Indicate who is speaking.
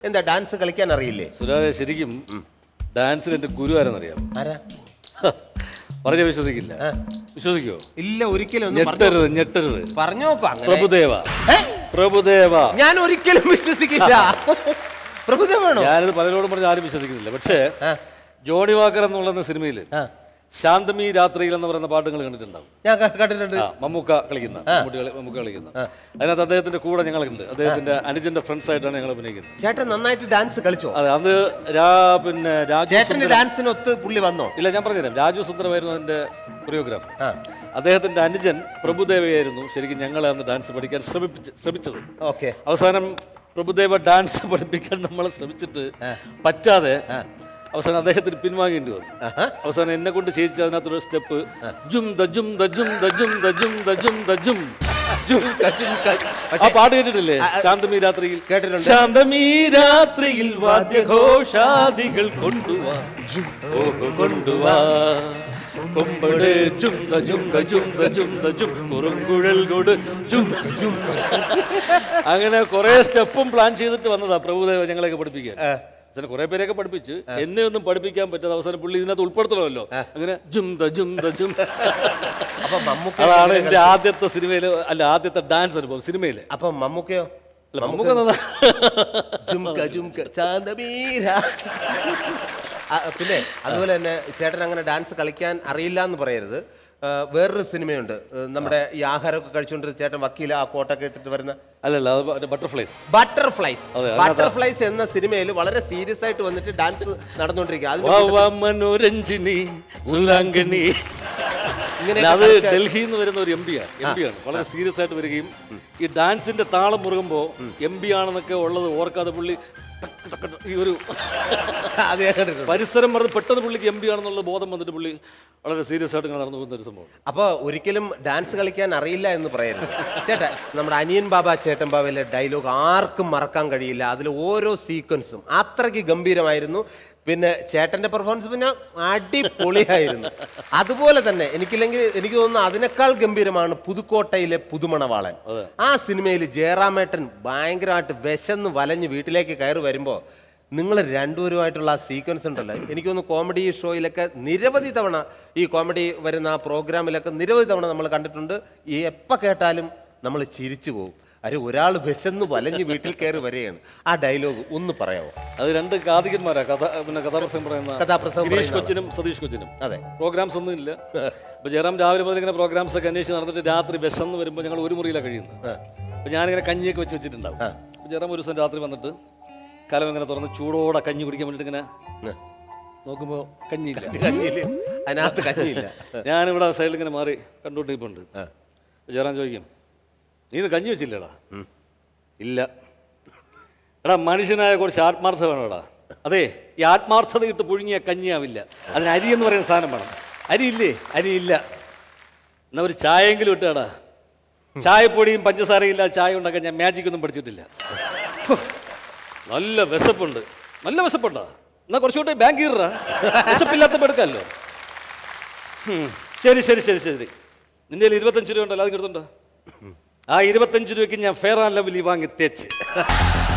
Speaker 1: എന്താ ഡാൻസ് കളിക്കാൻ അറിയില്ലേ
Speaker 2: സുരാജ് ശരിക്കും ഡാൻസിൽ എന്റെ ഗുരു ആരെന്നറിയാം
Speaker 1: ആരാ
Speaker 2: പറഞ്ഞ വിശ്വസിക്കില്ല
Speaker 1: ആ.
Speaker 2: വിശ്വസിക്കോ
Speaker 1: ഇല്ല ഒരിക്കലും ഒന്ന് പറഞ്ഞു
Speaker 2: ഞെട്ടരുത് ഞെട്ടരുത്
Speaker 1: പറഞ്ഞു നോക്കൂ അങ്ങനെ
Speaker 2: പ്രഭുദേവ
Speaker 1: ഏ?
Speaker 2: പ്രഭുദേവ
Speaker 1: ഞാൻ ഒരിക്കലും വിശ്വസിക്കില്ല പ്രഭുദേവാണോ
Speaker 2: ഞാനിത് പലരോടും പറഞ്ഞ് ആരും വിശ്വസിക്കുന്നില്ല പക്ഷേ
Speaker 1: ആ,
Speaker 2: ജോണി വാക്കർ എന്നുള്ള സിനിമയിൽ
Speaker 1: ആ.
Speaker 2: ശാന്തമി രാത്രിയിൽ എന്ന് പറയുന്ന പാട്ട് നിങ്ങൾ കണ്ടിട്ടുണ്ടാവും
Speaker 1: ഞാൻ ക- കണ്ടിട്ടുണ്ട്
Speaker 2: ആ മമ്മൂക്ക കളിക്കുന്ന മമ്മൂട്ടി കളി- മമ്മൂക്ക കളിക്കുന്ന അതിനകത്ത് അദ്ദേഹത്തിന്റെ കൂടെ ഞങ്ങളുണ്ട് അദ്ദേഹത്തിന്റെ അനുജന്റെ ഫ്രണ്ട്സ് ആയിട്ടാണ് ഞങ്ങൾ അഭിനയിക്കുന്നത്
Speaker 1: ചേട്ടൻ നന്നായിട്ട് ഡാൻസ് കളിച്ചോ
Speaker 2: അതെ അത് രാ പിന്നെ രാജു
Speaker 1: ചേട്ടന്റെ
Speaker 2: സുന്ദരം-
Speaker 1: ഡാൻസിനൊത്ത് പുള്ളി വന്നോ
Speaker 2: ഇല്ല ഞാൻ പറഞ്ഞുതരാം രാജു സുന്ദരമായിരുന്നു അതിന്റെ കൊറിയോഗ്രാഫർ
Speaker 1: ആ
Speaker 2: അദ്ദേഹത്തിന്റെ അനുജൻ പ്രഭുദേവയായിരുന്നു ശരിക്കും ഞങ്ങളെ അന്ന് ഡാൻസ് പഠിക്കാൻ ശ്രമിപ്പിച്ച് ശ്രമിച്ചത്
Speaker 1: ഓക്കെ
Speaker 2: അവസാനം പ്രഭുദേവ ഡാൻസ് പഠിപ്പിക്കാൻ നമ്മളെ ശ്രമിച്ചിട്ട് പറ്റാതെ അവസാനം അദ്ദേഹത്തിന് പിൻവാങ്ങേണ്ടി വന്നു
Speaker 1: ആഹാ.
Speaker 2: അവസാനം എന്നെ കൊണ്ട് ചെയ്യിച്ച അതിനകത്തൊരു സ്റ്റെപ്പ് ജും ദ ജും ദ ജും ദ ജും ദ ജും ദ ജും ദ ജും ജും ആ പാട്ട് കേട്ടിട്ടില്ലേ ശാന്തമീ രാത്രിയിൽ
Speaker 1: കേട്ടിട്ടുണ്ട്.
Speaker 2: ശാന്തമീ രാത്രിയിൽ വാദ്യഘോഷാദികൾ കൊണ്ടുവാ ഓഹോ കൊണ്ടുവാ കൊമ്പട് ചുന്ത ചുന്ത ചുന്ത ചുന്ത ചും കുറുങ്കുഴൽ കൊട് ചും ചും അങ്ങനെ കുറെ സ്റ്റെപ്പും പ്ലാൻ ചെയ്തിട്ട് വന്നതാ പ്രഭുദേവ ഞങ്ങളെയൊക്കെ പഠിപ്പിക്കാൻ അങ്ങനെ കുറെ പേരെയൊക്കെ പഠിപ്പിച്ച് എന്നെ ഒന്നും പഠിപ്പിക്കാൻ പറ്റാതെ അവസാനം പുള്ളി ഇതിനകത്ത് ഉൾപ്പെടുത്തണമല്ലോ അങ്ങനെ ജും ദ ജും ദ ജും
Speaker 1: അപ്പൊ മമ്മൂക്ക
Speaker 2: അതാണ് എന്റെ ആദ്യത്തെ സിനിമയില് അല്ല ആദ്യത്തെ ഡാൻസ് അനുഭവം സിനിമയില്
Speaker 1: അപ്പൊ മമ്മൂക്കയോ
Speaker 2: അല്ല നമുക്ക് നന്നാ-
Speaker 1: ജുംക ജുംക ചാന്ദമീര ആ, പിന്നെ അതുപോലെ തന്നെ ചേട്ടൻ അങ്ങനെ ഡാൻസ് കളിക്കാൻ അറിയില്ല എന്ന് പറയരുത് ആ, വേറൊരു സിനിമയുണ്ട് ഏ, നമ്മുടെ ഈ ആഹാരമൊക്കെ കഴിച്ചുകൊണ്ട് ചേട്ടൻ വക്കീല ആ കോട്ടൊക്കെ ഇട്ടിട്ട് വരുന്ന
Speaker 2: അല്ലല്ല അത് ബട്ടർഫ്ലൈസ്
Speaker 1: ബട്ടർഫ്ലൈസ്
Speaker 2: അതെ, അതിനകത്ത്
Speaker 1: ബട്ടർഫ്ലൈസ് എന്ന സിനിമയിൽ വളരെ സീരിയസ് ആയിട്ട് വന്നിട്ട് ഡാൻസ് നടന്നുകൊണ്ടിരിക്കുക അതിന്
Speaker 2: വാ വാ മനോരഞ്ജിനി സുലാംഗനി
Speaker 1: ഇങ്ങനെയൊക്കെ
Speaker 2: അത്
Speaker 1: കളിച്ച-
Speaker 2: ഡൽഹിയിൽ നിന്ന് വരുന്ന ഒരു എം പി ആണ് എം പി ആണ് വളരെ സീരിയസ് ആയിട്ട് വരികയും ഈ ഡാൻസിന്റെ താളം മുറുകുമ്പോ എം പി ആണെന്നൊക്കെ ഉള്ളത് ഓർക്കാതെ പുള്ളി ടക്ക് ടക്ക് ടക്ക് ഈ ഒരു
Speaker 1: അത് ഞാൻ കണ്ടിട്ടുണ്ട്.
Speaker 2: പരിസരം പറഞ്ഞ് പെട്ടെന്ന് പുള്ളിക്ക് എം പി ആണെന്നുള്ള ബോധം വന്നിട്ട് പുള്ളി വളരെ സീരിയസ് ആയിട്ട് ഇങ്ങനെ നടന്നു പോകുന്ന ഒരു സംഭവം
Speaker 1: അപ്പൊ ഒരിക്കലും ഡാൻസ് കളിക്കാൻ അറിയില്ല എന്ന് പറയരുത് ചേട്ടാ നമ്മുടെ അനിയൻ ബാബ ചേട്ടൻ ബാബയിലെ ഡയലോഗ് ആർക്കും മറക്കാൻ കഴിയില്ല അതിൽ ഓരോ സീക്വൻസും അത്രയ്ക്ക് ഗംഭീരമായിരുന്നു പിന്നെ ചേട്ടന്റെ പെർഫോമൻസ് പിന്നെ അടിപൊളിയായിരുന്നു അതുപോലെ തന്നെ എനിക്കില്ലെങ്കിൽ എനിക്ക് തോന്നുന്നു അതിനേക്കാൾ ഗംഭീരമാണ് പുതുക്കോട്ടയിലെ പുതുമണവാളൻ ആ സിനിമയിൽ ജയറാമേട്ടൻ ഭയങ്കരമായിട്ട് വിശന്ന് വലഞ്ഞ് വീട്ടിലേക്ക് കയറി വരുമ്പോൾ നിങ്ങൾ രണ്ടുപേരുമായിട്ടുള്ള ആ സീക്വൻസ് ഉണ്ടല്ലോ എനിക്ക് തോന്നുന്നു കോമഡി ഷോയിലൊക്കെ നിരവധി തവണ ഈ കോമഡി വരുന്ന ആ പ്രോഗ്രാമിലൊക്കെ നിരവധി തവണ നമ്മൾ കണ്ടിട്ടുണ്ട് ഈ എപ്പോൾ കേട്ടാലും നമ്മൾ ചിരിച്ചു പോകും അരെ ഒരാൾ വിശന്ന് വലഞ്ഞ് വീട്ടിൽ കയറി വരികയാണ് ആ ഡയലോഗ് ഒന്ന് പറയാമോ
Speaker 2: അത് രണ്ട് കാതികന്മാരാ കഥ പിന്നെ കഥാപ്രസംഗം പറയുന്ന
Speaker 1: കഥാപ്രസംഗം
Speaker 2: ഗിരീഷ്
Speaker 1: പറയുന്ന
Speaker 2: കൊച്ചിനും സതീഷ് കൊച്ചിനും
Speaker 1: അതെ
Speaker 2: പ്രോഗ്രാംസ് ഒന്നും ഇല്ല അപ്പൊ ജയറാം രാവിലെ മുതൽ ഇങ്ങനെ പ്രോഗ്രാംസ് ഒക്കെ അന്വേഷിച്ച് നടന്നിട്ട് രാത്രി വിശന്ന് വരുമ്പോൾ ഞങ്ങൾ ഒരു മുറിയിലാണ് കഴിയുന്നത് അപ്പൊ ഞാനിങ്ങനെ കഞ്ഞിയൊക്കെ വെച്ച് വെച്ചിട്ടുണ്ടാവും
Speaker 1: ആ.
Speaker 2: അപ്പൊ ജയറാം ഒരു ദിവസം രാത്രി വന്നിട്ട് കലം ഇങ്ങനെ തുറന്ന് ചൂടോടെ കഞ്ഞി കുടിക്കാൻ വേണ്ടിട്ട് ഇങ്ങനെ
Speaker 1: ഉം.
Speaker 2: നോക്കുമ്പോൾ കഞ്ഞിയില്ല
Speaker 1: കഞ്ഞിയില് അതിനകത്ത് കഞ്ഞിയില്ല
Speaker 2: ഞാനിവിടെ സൈഡിൽ ഇങ്ങനെ മാറി കണ്ടോട്ട് ഇപ്പുണ്ട്
Speaker 1: ആ.
Speaker 2: ജയറാം ചോദിക്കും നീ ഇന്ന് കഞ്ഞി വെച്ചില്ലടാ ഇല്ല എടാ മനുഷ്യനായ കുറച്ച് ആത്മാർത്ഥത വേണോടാ അതെ ഈ ആത്മാർത്ഥത ഇട്ട് പുഴുങ്ങിയ കഞ്ഞിയാവില്ല അതിന് അരി എന്ന് പറയുന്ന സാധനം വേണം അരി ഇല്ലേ അരി ഇല്ല എന്നാ ഒരു ചായയെങ്കിലും ഇട്ടാടാ ചായപ്പൊടിയും പഞ്ചസാരയും ഇല്ലാതെ ചായ ഉണ്ടാക്കാൻ ഞാൻ മാജിക് ഒന്നും പഠിച്ചിട്ടില്ല ഹോ, നല്ല വിശപ്പുണ്ട് നല്ല വിശപ്പുണ്ടാ എന്നാ കുറച്ചുകൂടെ ബാങ്ക് കീറാ വിശപ്പില്ലാത്തപ്പോൾ എടുക്കാമല്ലോ ഹും, ശരി ശരി ശരി ശരി നിന്റെ കയ്യിൽ ഇരുപത്തഞ്ച് രൂപ ഉണ്ടല്ലോ അത് കിട്ടുന്നുണ്ടോ ആ ഇരുപത്തഞ്ച് രൂപയ്ക്ക് ഞാൻ ഫെയർ ആൻഡ് ലവ്ലി വാങ്ങി തേച്ച്